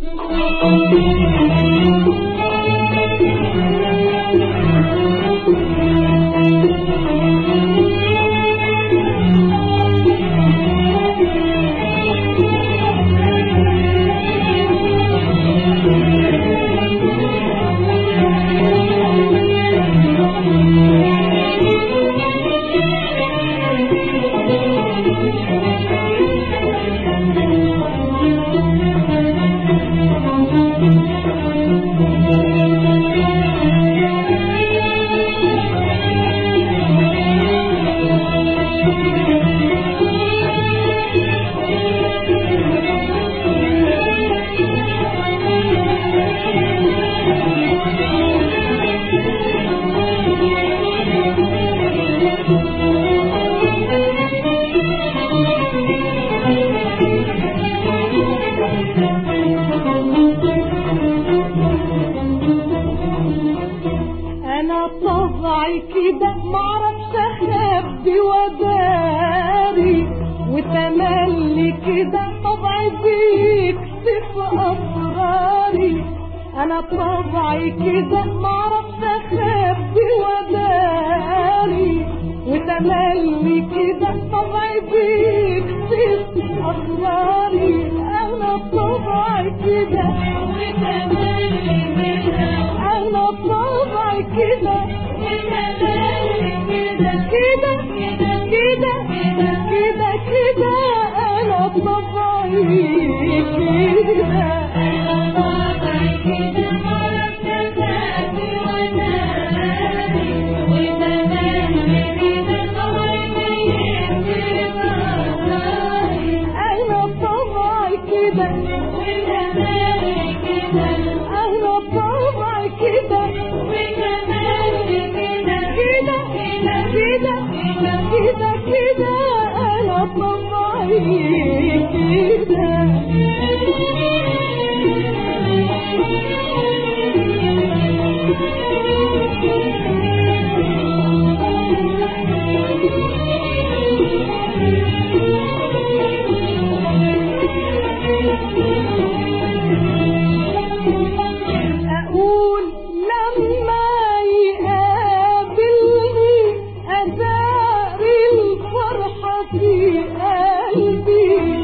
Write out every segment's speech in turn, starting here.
انا طبعي كده معرفش اخبي وداري وتملي كده طبعي بيكشف اسراري انا طبعي كده معرفش اخبي وداري وتملي كده طبعي بيكشف اسراري انا طبعي كده وتملي كده انا طبعي كده كده كده كده كده كده انا طبعي كده انا طبعي كده انا طبعي كده كده كده كده كده انا طبعي كده اقول لما يقابلني اداري الفرحة في قلبي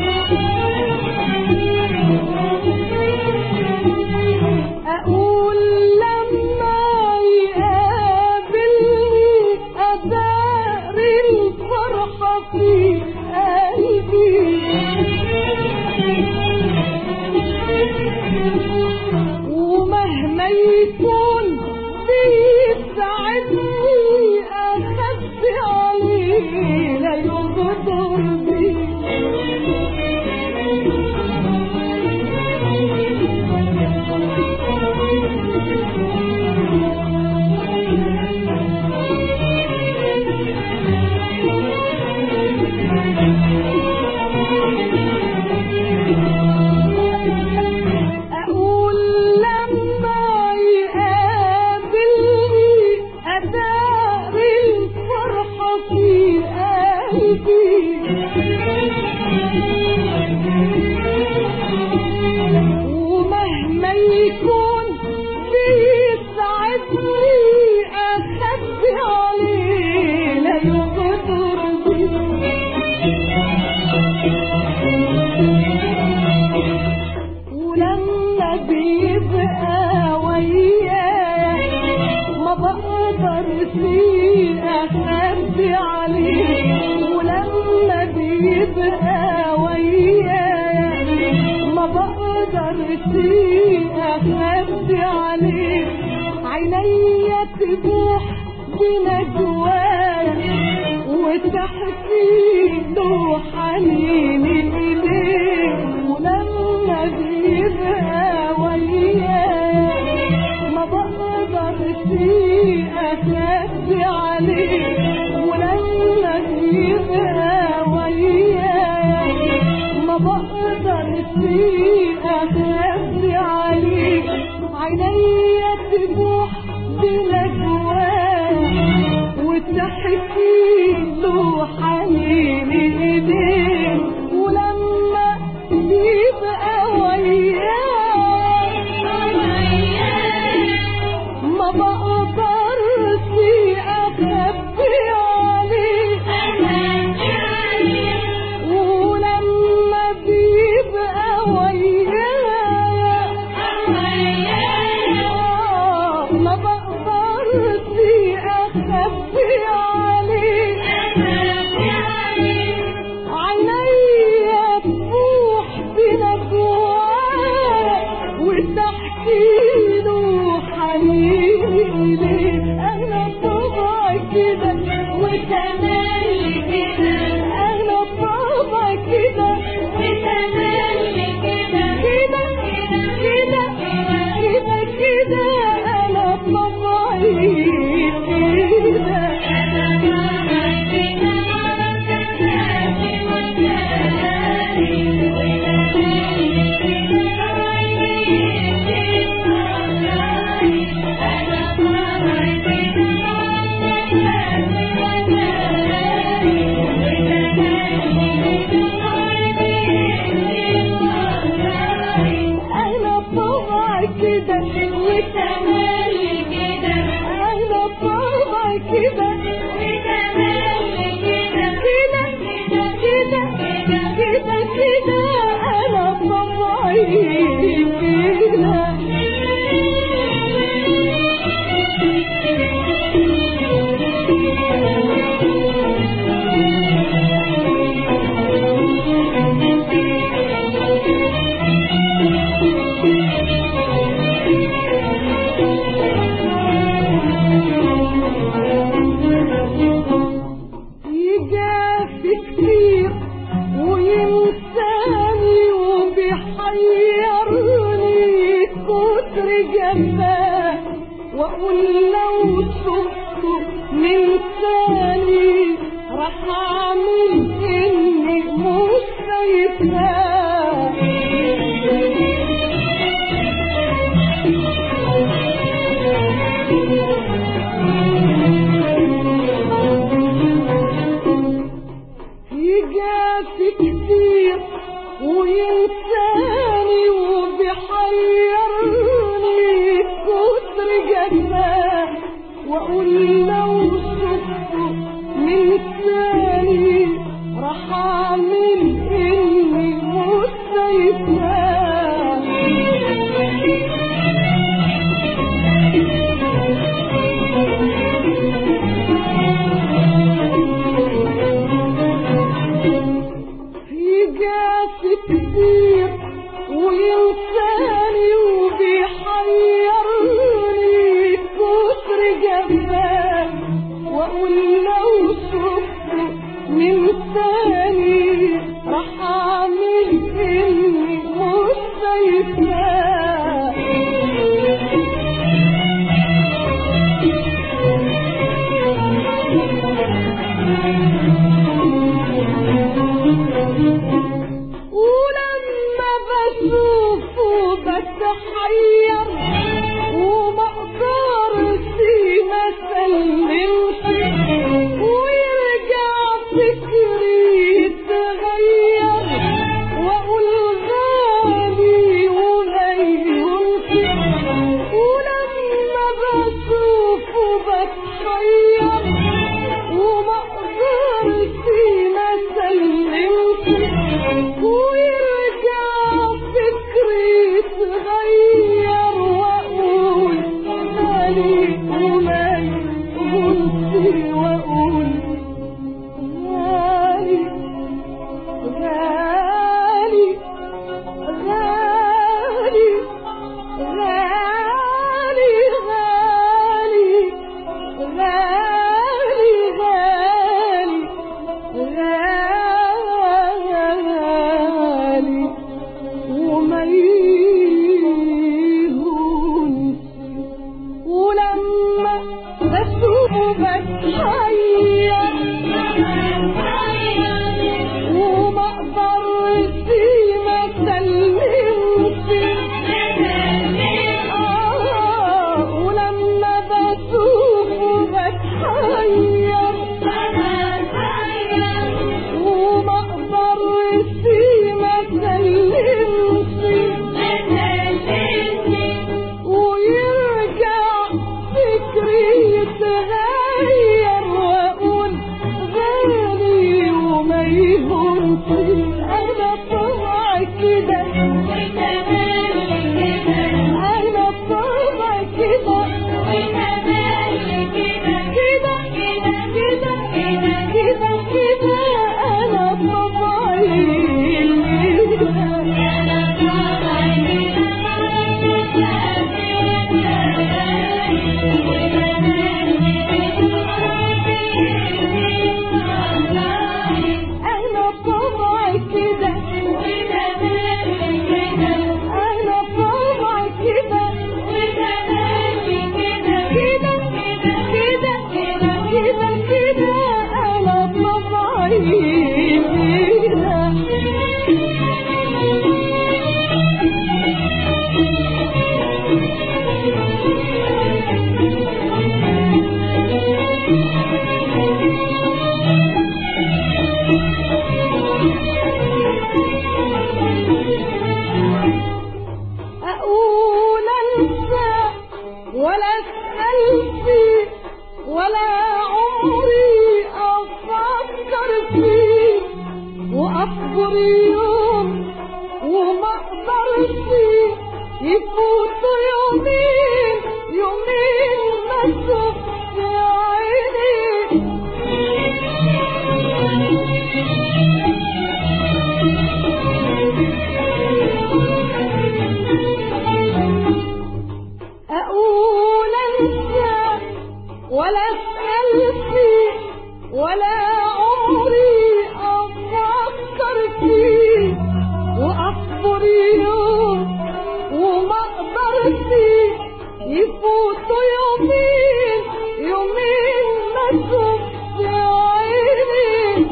اقول لما يقابلني اداري الفرحة في قلبي ومهما يكون بيسعدني اخبي عليه لا يغدر بي اقول لما يقابلني اداري الفرحة في قلبي ومهما يكون بيسعدني اخبي عليه لا يغدر ولما بيبقى ويايا ما بقدر فيه اخبي عليه ولما بيبقى ويايا ما بقدر فيه اخبي عليه عينيا تبوح بنجوايا وتحكي له حنيني إليه ولما بيبقى ويايا ما بقدر فيه أخبي عليه ولما بيبقى ويايا ما بقدر فيه أخبي عليه عينيا تبوح بنجوايا وتحكي له حنيني ايديه ولما يبقى ويايا كده وتملي كده انا طبعا كده وتملي كده كده كده كده كده انا طبعي كده يجافي كتير وينساني وبيحيرني كتر جفاه واقول لو شفته من ثاني راح اعمل اني مش شايفاه يجافي كتير وينساني وبيحيرني كتر جفاه واقول لو شفته من ثاني راح اعمل اني مش شايفاه يجاسي كتير وينساني وبيحيرني كتر جفاه واقول لو شفته من ثاني راح اعمل اني مش شايفاه ولما بشوفه بتحير وما اقدرش ما اسلمش ويرجع فكري يتغير واقول غالي وغيرك ولما بشوفه بتحير وما اقدرش ما اسلمش ويرجع فكري يتغير ولا عمري افكر فيه واصبر يوم وما اقدرش يفوت يومين يومين ما اشوفش عيني اقول انسى ولا اسال فيه ولا عمري افكر فيه واصبر يوم وما اقدرش يفوت يومين يومين ما اشوفش عيني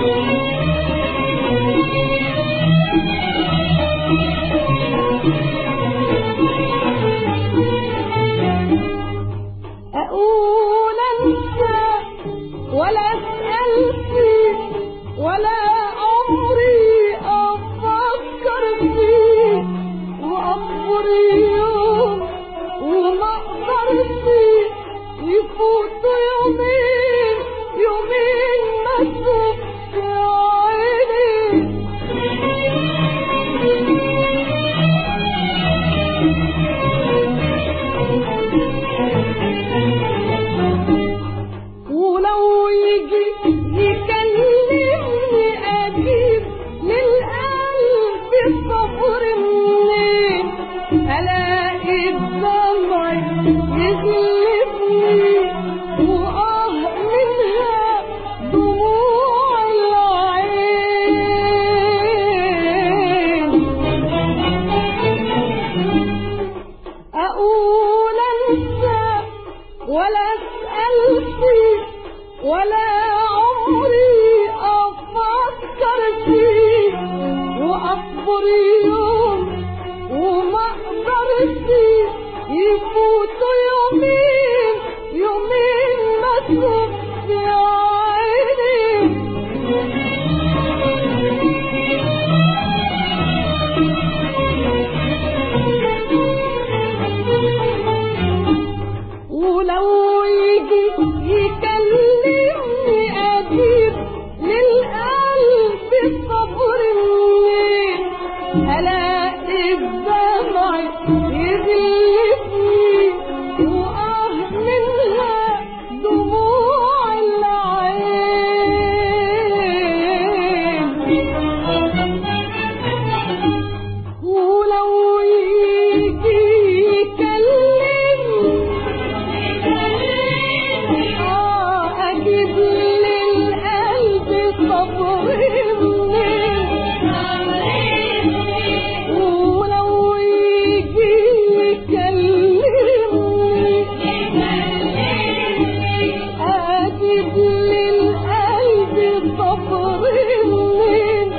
اقول انسى ولا اسال فيه ولا عمري افكر فيه واصبر يوم وما اقدرش يفوت يومين يومين ما اشوفش عيني ولو يجي يكلمني اجيب للقلب الصبر منين الاقي الدمع يغلبني واه منها دموع العين اقول انسى ولا اسال فيه ولا عمري افكر فيه واصبر يوم وما اقدرش يفوت يومين يومين ما اشوفش عيني ولو يجي يكلمني اجيب للقلب الصبر منين الاقي الدمع يغلبني واه منها دموع العين ولو يجي يكلمني آه أجيب للقلب صبر منين ولو يجي يكلمني أجيب للقلب صبر منين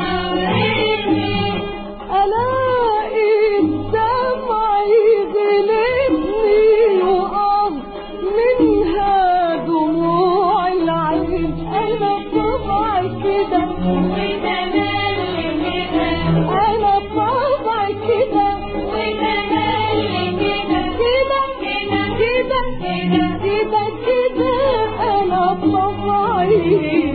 ألاقي الدمع يغلبني وآه منها دموع العين أنا طبعي كده أنا طبعي كده كده كده كده كده أنا طبعي